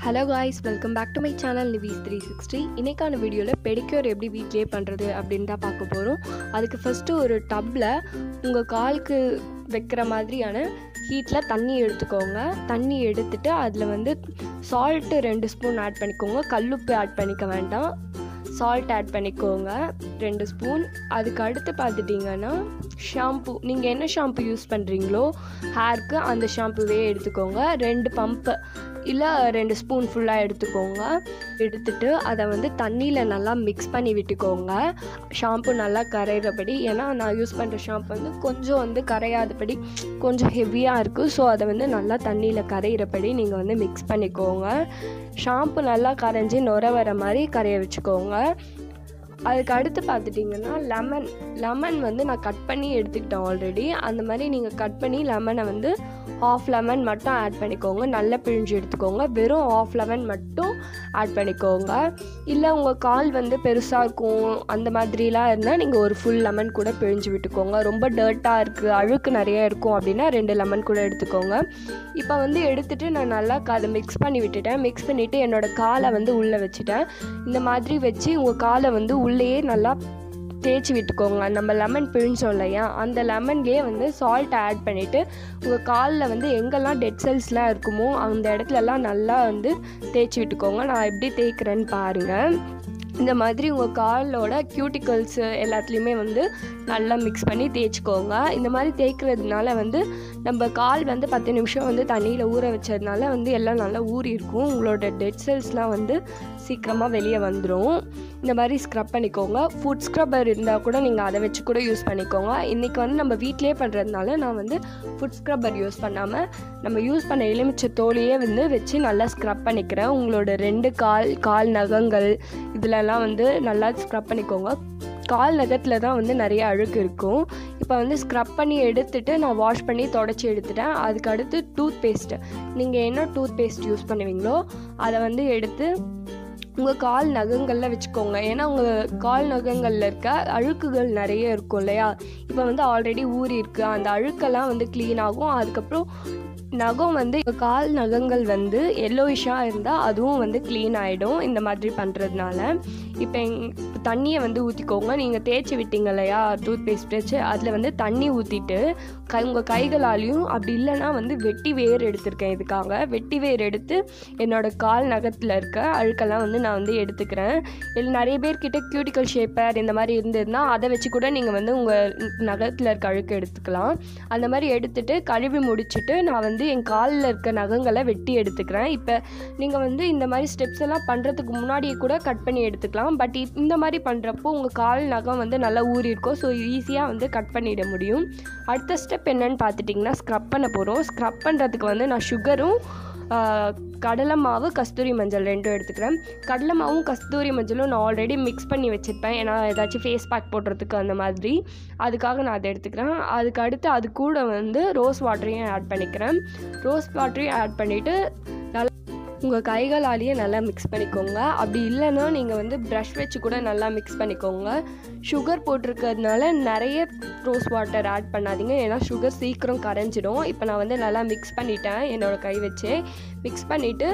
hello guys welcome back to my channel நிவிஸ் three sixty இன்றைக்கான வீடியோவில் பெடிக்யூர் எப்படி வீட்லேயே பண்ணுறது அப்படின்னு தான் பார்க்க போகிறோம் அதுக்கு ஃபஸ்ட்டு ஒரு டப்பில் உங்கள் காலுக்கு வைக்கிற மாதிரியான ஹீட்டில் தண்ணி எடுத்துக்கோங்க தண்ணி எடுத்துட்டு அதில் வந்து சால்ட்டு ரெண்டு ஸ்பூன் ஆட் பண்ணிக்கோங்க கல்லுப்பு ஆட் பண்ணிக்க வேண்டாம் சால்ட் ஆட் பண்ணிக்கோங்க ரெண்டு ஸ்பூன் அதுக்கு அடுத்து பார்த்துட்டிங்கன்னா ஷாம்பு நீங்கள் என்ன ஷாம்பு யூஸ் பண்ணுறீங்களோ ஹேர்க்கு அந்த ஷாம்புவே எடுத்துக்கோங்க ரெண்டு பம்பு இல்லை ரெண்டு ஸ்பூன் ஃபுல்லாக எடுத்துக்கோங்க எடுத்துட்டு அதை வந்து தண்ணியில் நல்லா மிக்ஸ் பண்ணி விட்டுக்கோங்க ஷாம்பு நல்லா கரையிறபடி ஏன்னா நான் யூஸ் பண்ணுற ஷாம்பு வந்து கொஞ்சம் வந்து கரையாதபடி கொஞ்சம் ஹெவியாக இருக்குது ஸோ அதை வந்து நல்லா தண்ணியில் கரையிறபடி நீங்கள் வந்து மிக்ஸ் பண்ணிக்கோங்க ஷாம்பு நல்லா கரைஞ்சி நுர வர மாதிரி கரைய வச்சுக்கோங்க அதுக்கு அடுத்து பார்த்துட்டிங்கன்னா லெமன் லெமன் வந்து நான் கட் பண்ணி எடுத்துக்கிட்டேன் ஆல்ரெடி அந்த மாதிரி நீங்கள் கட் பண்ணி லெமனை வந்து ஆஃப் லெமன் மட்டும் ஆட் பண்ணிக்கோங்க நல்லா பிழிஞ்சு எடுத்துக்கோங்க வெறும் ஆஃப் லெமன் மட்டும் ஆட் பண்ணிக்கோங்க இல்லை உங்கள் கால் வந்து பெருசாக இருக்கும் அந்த மாதிரிலாம் இருந்தால் நீங்கள் ஒரு ஃபுல் லெமன் கூட பிழிஞ்சு விட்டுக்கோங்க ரொம்ப டர்ட்டாக இருக்குது அழுக்கு நிறைய இருக்கும் அப்படின்னா ரெண்டு லெமன் கூட எடுத்துக்கோங்க இப்போ வந்து எடுத்துகிட்டு நான் நல்லா அதை மிக்ஸ் பண்ணி விட்டுட்டேன் மிக்ஸ் பண்ணிவிட்டு என்னோடய காலை வந்து உள்ளே வச்சுட்டேன் இந்த மாதிரி வச்சு உங்கள் காலை வந்து உள்ளேயே நல்லா தேய்ச்சி விட்டுக்கோங்க நம்ம லெமன் பிழிஞ்சோம் இல்லையா அந்த லெமன்லேயே வந்து சால்ட் ஆட் பண்ணிவிட்டு உங்கள் காலில் வந்து எங்கெல்லாம் டெட் செல்ஸ்லாம் இருக்குமோ அந்த இடத்துலலாம் நல்லா வந்து தேய்ச்சி விட்டுக்கோங்க நான் எப்படி தேய்க்கிறேன்னு பாருங்கள் இந்த மாதிரி உங்கள் காலோட க்யூட்டிக்கல்ஸு எல்லாத்துலேயுமே வந்து நல்லா மிக்ஸ் பண்ணி தேய்ச்சிக்கோங்க இந்த மாதிரி தேய்க்கிறதுனால வந்து நம்ம கால் வந்து பத்து நிமிஷம் வந்து தண்ணியில் ஊற வச்சதுனால வந்து எல்லாம் நல்லா ஊறி இருக்கும் உங்களோட டெட் செல்ஸ்லாம் வந்து சீக்கிரமாக வெளியே வந்துடும் இந்த மாதிரி ஸ்க்ரப் பண்ணிக்கோங்க ஃபுட் ஸ்க்ரப்பர் இருந்தால் கூட நீங்கள் அதை வச்சு கூட யூஸ் பண்ணிக்கோங்க இன்றைக்கி வந்து நம்ம வீட்டிலே பண்ணுறதுனால நான் வந்து ஃபுட் ஸ்க்ரப்பர் யூஸ் பண்ணாமல் நம்ம யூஸ் பண்ண எலுமிச்சை தோலையே வந்து வச்சு நல்லா ஸ்க்ரப் பண்ணிக்கிறேன் உங்களோட ரெண்டு கால் கால் நகங்கள் இதிலெல்லாம் வந்து நல்லா ஸ்க்ரப் பண்ணிக்கோங்க கால் நகத்தில் தான் வந்து நிறைய அழுக்கு இருக்கும் இப்போ வந்து ஸ்க்ரப் பண்ணி எடுத்துட்டு நான் வாஷ் பண்ணி தொடச்சி எடுத்துட்டேன் அதுக்கு அடுத்து டூத் பேஸ்ட்டு நீங்கள் என்ன டூத் பேஸ்ட் யூஸ் பண்ணுவீங்களோ அதை வந்து எடுத்து உங்கள் கால் நகங்களில் வச்சுக்கோங்க ஏன்னா உங்கள் கால் நகங்களில் இருக்க அழுக்குகள் நிறைய இருக்கும் இல்லையா இப்போ வந்து ஆல்ரெடி ஊறி இருக்குது அந்த அழுக்கெல்லாம் வந்து க்ளீன் ஆகும் அதுக்கப்புறம் நகம் வந்து கால் நகங்கள் வந்து எல்லோயிஷாக இருந்தால் அதுவும் வந்து க்ளீன் ஆகிடும் இந்த மாதிரி பண்ணுறதுனால இப்போ எங் தண்ணியை வந்து ஊற்றிக்கோங்க நீங்கள் தேய்ச்சி விட்டீங்க இல்லையா டூத் பேஸ்ட் வச்சு அதில் வந்து தண்ணி ஊற்றிட்டு கை உங்கள் கைகளாலையும் அப்படி இல்லைன்னா வந்து வெட்டி வேர் எடுத்திருக்கேன் இதுக்காக வெட்டி வேர் எடுத்து என்னோடய கால் நகத்தில் இருக்க அழுக்கெல்லாம் வந்து நான் வந்து எடுத்துக்கிறேன் இல்லை நிறைய பேர்கிட்ட க்யூட்டிக்கல் ஷேப்பர் இந்த மாதிரி இருந்ததுன்னா அதை வச்சு கூட நீங்கள் வந்து உங்கள் நகத்தில் இருக்க அழுக்கு எடுத்துக்கலாம் அந்த மாதிரி எடுத்துட்டு கழுவி முடிச்சுட்டு நான் வந்து என் காலில் இருக்க நகங்களை வெட்டி எடுத்துக்கிறேன் இப்போ நீங்கள் வந்து இந்த மாதிரி ஸ்டெப்ஸ் எல்லாம் பண்ணுறதுக்கு முன்னாடியே கூட கட் பண்ணி எடுத்துக்கலாம் பட் இந்த மாதிரி பண்ணுறப்போ உங்கள் கால் நகம் வந்து நல்லா ஊறி இருக்கும் ஸோ ஈஸியாக வந்து கட் பண்ணிட முடியும் அடுத்த ஸ்டெப் என்னன்னு பார்த்துட்டிங்கன்னா ஸ்க்ரப் பண்ண போகிறோம் ஸ்க்ரப் பண்ணுறதுக்கு வந்து நான் சுகரும் கடலை மாவு கஸ்தூரி மஞ்சள் ரெண்டும் எடுத்துக்கிறேன் கடலை மாவும் கஸ்தூரி மஞ்சளும் நான் ஆல்ரெடி மிக்ஸ் பண்ணி வச்சுருப்பேன் ஏன்னா ஏதாச்சும் ஃபேஸ் பேக் போடுறதுக்கு அந்த மாதிரி அதுக்காக நான் அதை எடுத்துக்கிறேன் அதுக்கு அடுத்து அது கூட வந்து ரோஸ் வாட்டரையும் ஆட் பண்ணிக்கிறேன் ரோஸ் வாட்டரையும் ஆட் பண்ணிவிட்டு நல்லா உங்கள் கைகளாலேயே நல்லா மிக்ஸ் பண்ணிக்கோங்க அப்படி இல்லைன்னா நீங்கள் வந்து ப்ரஷ் வச்சு கூட நல்லா மிக்ஸ் பண்ணிக்கோங்க சுகர் போட்டிருக்கிறதுனால நிறைய ரோஸ் வாட்டர் ஆட் பண்ணாதீங்க ஏன்னா சுகர் சீக்கிரம் கரைஞ்சிடும் இப்போ நான் வந்து நல்லா மிக்ஸ் பண்ணிட்டேன் என்னோடய கை வச்சு மிக்ஸ் பண்ணிவிட்டு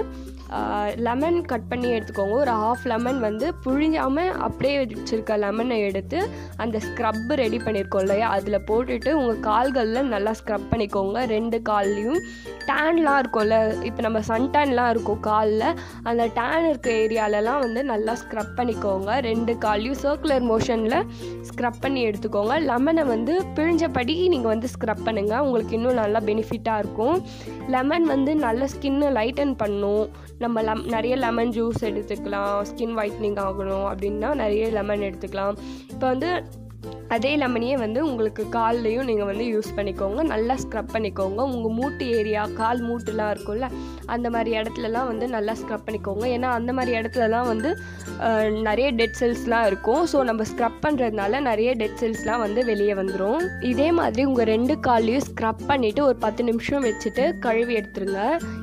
லெமன் கட் பண்ணி எடுத்துக்கோங்க ஒரு ஹாஃப் லெமன் வந்து புழிஞ்சாமல் அப்படியே வச்சுருக்க லெமனை எடுத்து அந்த ஸ்க்ரப் ரெடி பண்ணியிருக்கோம் இல்லையா அதில் போட்டுட்டு உங்கள் கால்களில் நல்லா ஸ்க்ரப் பண்ணிக்கோங்க ரெண்டு கால்லையும் டேன்லாம் இருக்கும்ல இப்போ நம்ம சன் டேன்லாம் இருக்கும் காலில் அந்த டேன் இருக்க ஏரியாலலாம் வந்து நல்லா ஸ்க்ரப் பண்ணிக்கோங்க ரெண்டு கால்லையும் சர்க்குலர் மோஷனில் ஸ்க்ரப் பண்ணி எடுத்துக்கோங்க லெமனை வந்து பிழிஞ்சபடி நீங்கள் வந்து ஸ்க்ரப் பண்ணுங்கள் உங்களுக்கு இன்னும் நல்லா பெனிஃபிட்டாக இருக்கும் லெமன் வந்து நல்ல ஸ்கின்னை லைட்டன் பண்ணும் நம்ம லெம் நிறைய லெமன் ஜூஸ் எடுத்துக்கலாம் ஸ்கின் ஒயிட்னிங் ஆகணும் அப்படின்னா நிறைய லெமன் எடுத்துக்கலாம் இப்போ வந்து அதே லெமனையே வந்து உங்களுக்கு கால்லையும் நீங்கள் வந்து யூஸ் பண்ணிக்கோங்க நல்லா ஸ்க்ரப் பண்ணிக்கோங்க உங்கள் மூட்டு ஏரியா கால் மூட்டுலாம் இருக்கும்ல அந்த மாதிரி இடத்துலலாம் வந்து நல்லா ஸ்க்ரப் பண்ணிக்கோங்க ஏன்னா அந்த மாதிரி இடத்துலலாம் வந்து நிறைய டெட் செல்ஸ்லாம் இருக்கும் ஸோ நம்ம ஸ்க்ரப் பண்ணுறதுனால நிறைய டெட் செல்ஸ்லாம் வந்து வெளியே வந்துடும் இதே மாதிரி உங்கள் ரெண்டு கால்லையும் ஸ்க்ரப் பண்ணிவிட்டு ஒரு பத்து நிமிஷம் வச்சுட்டு கழுவி எடுத்துருங்க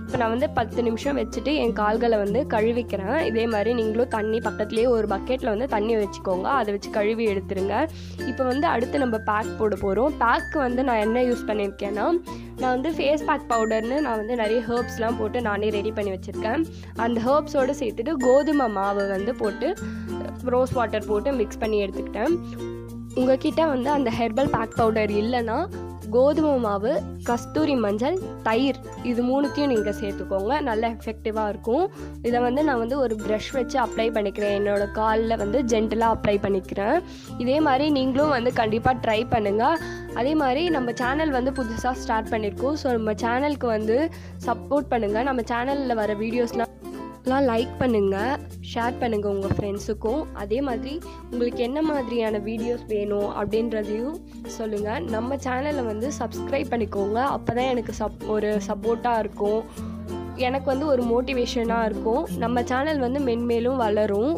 இப்போ நான் வந்து பத்து நிமிஷம் வச்சுட்டு என் கால்களை வந்து கழுவிக்கிறேன் இதே மாதிரி நீங்களும் தண்ணி பக்கத்துலேயே ஒரு பக்கெட்டில் வந்து தண்ணி வச்சுக்கோங்க அதை வச்சு கழுவி எடுத்துருங்க இப்போ வந்து அடுத்து நம்ம பேக் போட போகிறோம் பேக்கு வந்து நான் என்ன யூஸ் பண்ணியிருக்கேன்னா நான் வந்து ஃபேஸ் பேக் பவுடர்னு நான் வந்து நிறைய ஹேர்ப்ஸ்லாம் போட்டு நானே ரெடி பண்ணி வச்சுருக்கேன் அந்த ஹேர்ப்ஸோடு சேர்த்துட்டு கோதுமை மாவு வந்து போட்டு ரோஸ் வாட்டர் போட்டு மிக்ஸ் பண்ணி எடுத்துக்கிட்டேன் உங்ககிட்ட வந்து அந்த ஹெர்பல் பேக் பவுடர் இல்லைன்னா கோதுமை மாவு கஸ்தூரி மஞ்சள் தயிர் இது மூணுத்தையும் நீங்கள் சேர்த்துக்கோங்க நல்ல எஃபெக்டிவாக இருக்கும் இதை வந்து நான் வந்து ஒரு ப்ரஷ் வச்சு அப்ளை பண்ணிக்கிறேன் என்னோடய காலில் வந்து ஜென்டலாக அப்ளை பண்ணிக்கிறேன் இதே மாதிரி நீங்களும் வந்து கண்டிப்பாக ட்ரை பண்ணுங்கள் அதே மாதிரி நம்ம சேனல் வந்து புதுசாக ஸ்டார்ட் பண்ணியிருக்கோம் ஸோ நம்ம சேனலுக்கு வந்து சப்போர்ட் பண்ணுங்கள் நம்ம சேனலில் வர வீடியோஸ்லாம் எல்லாம் லைக் பண்ணுங்கள் ஷேர் பண்ணுங்கள் உங்கள் ஃப்ரெண்ட்ஸுக்கும் அதே மாதிரி உங்களுக்கு என்ன மாதிரியான வீடியோஸ் வேணும் அப்படின்றதையும் சொல்லுங்கள் நம்ம சேனலை வந்து சப்ஸ்கிரைப் பண்ணிக்கோங்க அப்போ தான் எனக்கு சப் ஒரு சப்போர்ட்டாக இருக்கும் எனக்கு வந்து ஒரு மோட்டிவேஷனாக இருக்கும் நம்ம சேனல் வந்து மென்மேலும் வளரும்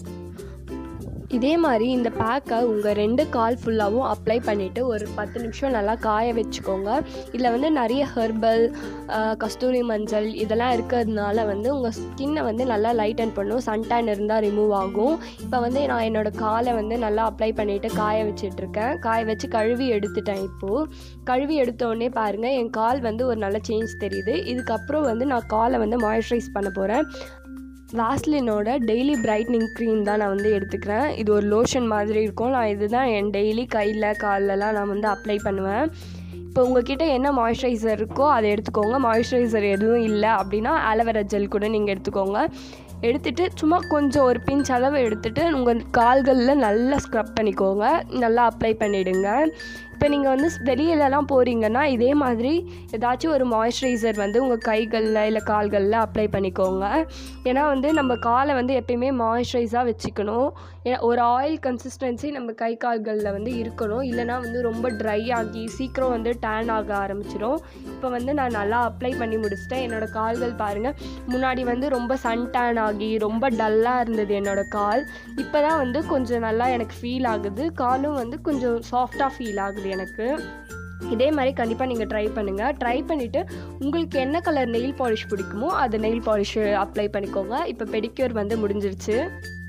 இதே மாதிரி இந்த பேக்கை உங்கள் ரெண்டு கால் ஃபுல்லாகவும் அப்ளை பண்ணிவிட்டு ஒரு பத்து நிமிஷம் நல்லா காய வச்சுக்கோங்க இதில் வந்து நிறைய ஹெர்பல் கஸ்தூரி மஞ்சள் இதெல்லாம் இருக்கிறதுனால வந்து உங்கள் ஸ்கின்னை வந்து நல்லா லைட்டன் பண்ணும் சன்டேன் இருந்தால் ரிமூவ் ஆகும் இப்போ வந்து நான் என்னோடய காலை வந்து நல்லா அப்ளை பண்ணிவிட்டு காய வச்சிட்ருக்கேன் காய வச்சு கழுவி எடுத்துட்டேன் இப்போது கழுவி எடுத்தோடனே பாருங்கள் என் கால் வந்து ஒரு நல்ல சேஞ்ச் தெரியுது இதுக்கப்புறம் வந்து நான் காலை வந்து மாய்ஸ்சரைஸ் பண்ண போகிறேன் வாஸ்லினோட டெய்லி பிரைட்னிங் க்ரீம் தான் நான் வந்து எடுத்துக்கிறேன் இது ஒரு லோஷன் மாதிரி இருக்கும் நான் இதுதான் என் டெய்லி கையில் கால்லலாம் நான் வந்து அப்ளை பண்ணுவேன் இப்போ உங்ககிட்ட என்ன மாய்ஸ்சரைசர் இருக்கோ அதை எடுத்துக்கோங்க மாய்ஸ்சரைசர் எதுவும் இல்லை அப்படின்னா ஆலோவேரா ஜெல் கூட நீங்கள் எடுத்துக்கோங்க எடுத்துகிட்டு சும்மா கொஞ்சம் ஒரு பிஞ்ச் அளவு எடுத்துகிட்டு உங்கள் கால்களில் நல்லா ஸ்க்ரப் பண்ணிக்கோங்க நல்லா அப்ளை பண்ணிவிடுங்க இப்போ நீங்கள் வந்து வெளியிலலாம் போகிறீங்கன்னா இதே மாதிரி ஏதாச்சும் ஒரு மாய்ஸ்சரைசர் வந்து உங்கள் கைகளில் இல்லை கால்களில் அப்ளை பண்ணிக்கோங்க ஏன்னா வந்து நம்ம காலை வந்து எப்பயுமே மாய்ஸ்சரைஸாக வச்சுக்கணும் ஏன்னா ஒரு ஆயில் கன்சிஸ்டன்சி நம்ம கை கால்களில் வந்து இருக்கணும் இல்லைனா வந்து ரொம்ப ட்ரை ஆகி சீக்கிரம் வந்து டேன் ஆக ஆரம்பிச்சிடும் இப்போ வந்து நான் நல்லா அப்ளை பண்ணி முடிச்சிட்டேன் என்னோடய கால்கள் பாருங்கள் முன்னாடி வந்து ரொம்ப சன் டேன் ஆகி ரொம்ப டல்லாக இருந்தது என்னோடய கால் இப்போ தான் வந்து கொஞ்சம் நல்லா எனக்கு ஃபீல் ஆகுது காலும் வந்து கொஞ்சம் சாஃப்டாக ஃபீல் ஆகுது எனக்கு இதே மாதிரி கண்டிப்பாக நீங்கள் ட்ரை பண்ணுங்கள் ட்ரை பண்ணிவிட்டு உங்களுக்கு என்ன கலர் நெயில் பாலிஷ் பிடிக்குமோ அது நெயில் பாலிஷ் அப்ளை பண்ணிக்கோங்க இப்போ பெடிக்யூர் வந்து முடிஞ்சிருச்சு